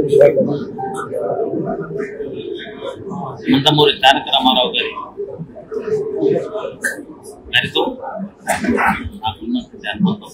నందమూరి తారక రామారావు గారి గారితో నాకున్నటువంటి అనుబంధం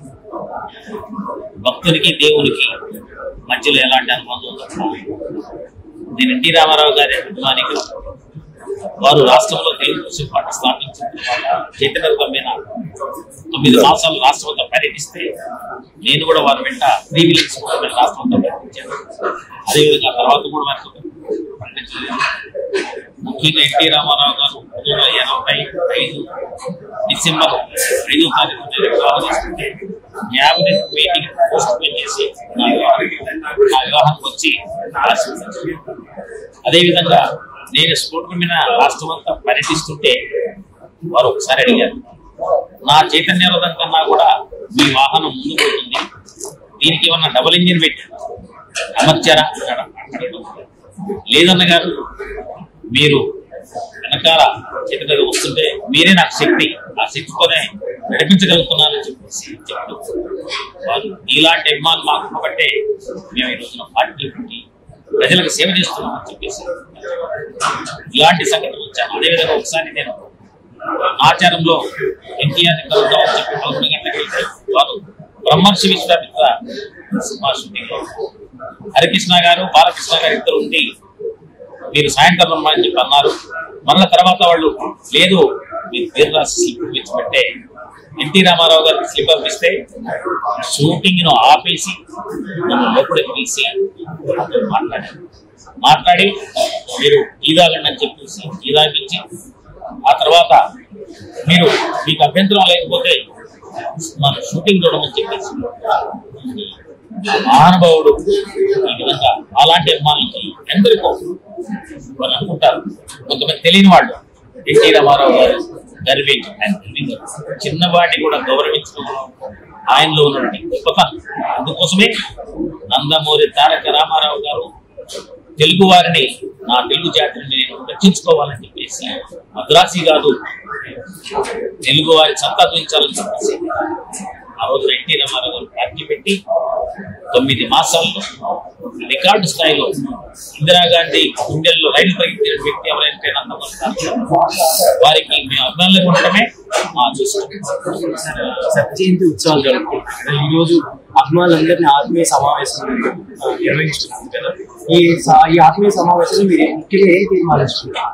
భక్తునికి దేవునికి మధ్యలో ఎలాంటి అనుబంధం ఉందో నేను ఎన్టీ రామారావు గారి అభిమానిగా వారు రాష్ట్రంలో తెలుగు పార్టీ స్థాపించిన తర్వాత చైతన్య మీద తొమ్మిది మాసాలు రాష్ట్రంతో పర్యటిస్తే నేను కూడా వారి వెంట త్రీ వీక్స్ రాష్ట్రంతో పర్యటించాను అదేవిధంగా తర్వాత కూడా వారితో పర్యటించలేదు ముఖ్యంగా ఎన్టీ రామారావు గారు పంతొమ్మిది వందల ఎనభై ఐదు డిసెంబర్ ఐదో తారీఖు నేను ఆలోచిస్తుంటే క్యాబినెట్ మీటింగ్ పోస్ట్ పోన్ చేసి నా వివాహం నా వివాహానికి వచ్చి ఆశీర్వదించారు అదేవిధంగా నేను స్కూటర్ మీద రాష్ట్రం అంతా పర్యటిస్తుంటే వారు ఒకసారి అడిగారు నా చైతన్య రథం కన్నా కూడా మీ వాహనం ముందు పోతుంది దీనికి ఏమన్నా డబుల్ ఇంజిన్ పెట్టి అమర్చారా అన్నాడు. లేదన్న గారు మీరు వెనకాల చైతన్య రథం వస్తుంటే మీరే నాకు శక్తి ఆ శక్తితోనే నడిపించగలుగుతున్నానని చెప్పేసి చెప్పారు వారు ఇలాంటి అభిమానులు మాకు ఉండబట్టే మేము ఈ రోజున పార్టీ పెట్టి ప్రజలకు సేవ చేస్తున్నామని చెప్పేసి ఇలాంటి సంగతులు వచ్చాను అదేవిధంగా ఒకసారి నేను ఆచారంలో ఎన్టీఆర్ కలుద్దామని చెప్పి పదకొండు గంటలకు వెళ్తే వారు బ్రహ్మర్షి విశ్వామిత్ర సినిమా షూటింగ్ లో హరికృష్ణ గారు బాలకృష్ణ గారు ఇద్దరు ఉండి మీరు సాయంత్రం రమ్మని చెప్పి అన్నారు మళ్ళా తర్వాత వాళ్ళు లేదు మీరు పేరు రాసి స్లిప్ ఇచ్చిపెట్టే ఎన్టీ రామారావు గారికి స్లిప్ పంపిస్తే షూటింగ్ ను ఆపేసి నన్ను లోపలికి పిలిచి నాతో మాట్లాడారు మాట్లాడి మీరు టీ తాగండి అని చెప్పేసి టీ తాగించి ఆ తర్వాత మీరు మీకు అభ్యంతరం లేకపోతే మన షూటింగ్ చూడమని చెప్పేసి మహానుభావుడు ఈ విధంగా అలాంటి అభిమానులకి ఎందరికో వాళ్ళు అనుకుంటారు కొంతమంది తెలియని వాళ్ళు ఎన్టీ రామారావు గారు గర్వి ఆయన గర్వి గారు. చిన్నవాడిని కూడా గౌరవించడంలో ఆయనలో ఉన్నటువంటి గొప్పతనం అందుకోసమే నందమూరి తారక రామారావు గారు తెలుగు వారిని నా తెలుగు జాతిని నేను రక్షించుకోవాలని చెప్పేసి మద్రాసి కాదు తెలుగు వారి సత్తా చూపించాలని చెప్పేసి ఆ రోజు ఎన్టీ రామారావు గారు పార్టీ పెట్టి తొమ్మిది మాసాల్లో రికార్డు స్థాయిలో ఇందిరాగాంధీ గుండెల్లో రైలు పరిగెత్తిన వ్యక్తి ఎవరైతే నందమూరి తారక రామారావు. వారికి మేము అభిమానులు ఉండటమే మా చూస్తాం శత జయంతి ఉత్సవాలు జరుపుకుంటున్నారు ఈ రోజు అభిమానులందరినీ ఆత్మీయ సమావేశం ఆ, నిర్వహిస్తున్నారు కదా ఈ స- ఈ ఆత్మీయ సమావేశంలో మీరు ముఖ్యంగా ఏం తీర్మానిస్తున్నారు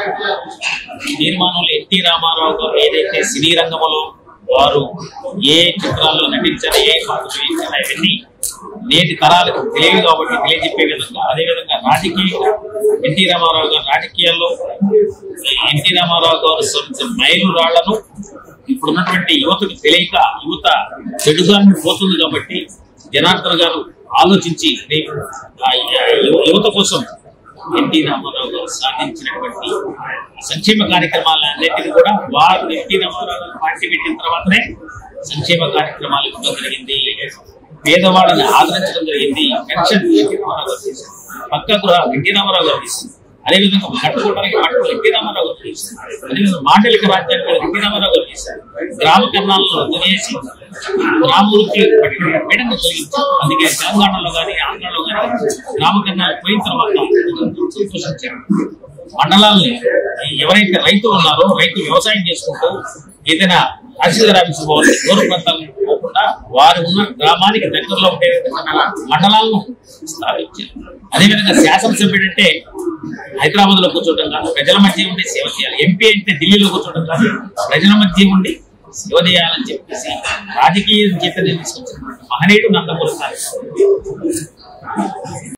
తీర్మానంలో ఎన్టీ రామారావు గారు ఏదైతే సినీ రంగంలో వారు ఏ చిత్రాల్లో నటించారు ఏ పాత్ర వేయించారు అవన్నీ నేటి తరాలకు తెలియదు కాబట్టి తెలియజెప్పే విధంగా అదేవిధంగా రాజకీయంగా ఎన్టీ రామారావు గారు రాజకీయాల్లో ఎన్టీ రామారావు గారు సొంత మైలు రాళ్లను ఇప్పుడున్నటువంటి యువతకు తెలియక యువత చెడుగాన్ని పోతుంది కాబట్టి జనార్దన్ గారు ఆలోచించి రేపు ఆ యువ- యువత కోసం ఎన్టీ రామారావు గారు సాధించినటువంటి సంక్షేమ కార్యక్రమాలన్నింటినీ కూడా వారు ఎన్టీ రామారావు గారు పార్టీ పెట్టిన తర్వాతనే సంక్షేమ కార్యక్రమాలు ఇవ్వడం జరిగింది పేదవాళ్ళని ఆదరించడం జరిగింది పెన్షన్ ఎన్టీ రామారావు గారు చేశారు పక్క గృహ ఎన్టీ రామారావు గారు చేశారు అదేవిధంగా కట్టుకోవడానికి పట్టుకు ఎన్టీ రామారావు గారు చేశారు అదేవిధంగా మాండలిక రాజ్యాంగం ఎన్టీ రామారావు గారు చేశారు గ్రామ కర్ణాలను రద్దు చేసి గ్రామాలకి పట్టిన పీడన తొలగించారు అందుకే తెలంగాణలో కానీ ఆంధ్రలో కానీ గ్రామ కర్ణాలు పోయిన తర్వాత సంతోషించారు మండలాల్ని ఎవరైతే రైతు ఉన్నారో రైతు వ్యవసాయం చేసుకుంటూ ఏదైనా తహసీల్దార్ ఆఫీస్ పోవాలి దూర ప్రాంతాలకు పోకుండా వారు ఉన్న గ్రామానికి దగ్గరలో ఉండే విధంగా మండలాలను స్థాపించారు అదేవిధంగా శాసనసభ్యుడు అంటే హైదరాబాద్ లో కూర్చోవడం కాదు ప్రజల మధ్య ఉండి సేవ చేయాలి ఎంపీ అంటే ఢిల్లీలో కూర్చోవడం కాదు ప్రజల మధ్య ఉండి సేవ చేయాలని చెప్పేసి రాజకీయ చైతన్యం తీసుకొచ్చిన మహనీయుడు నందమూరి తారక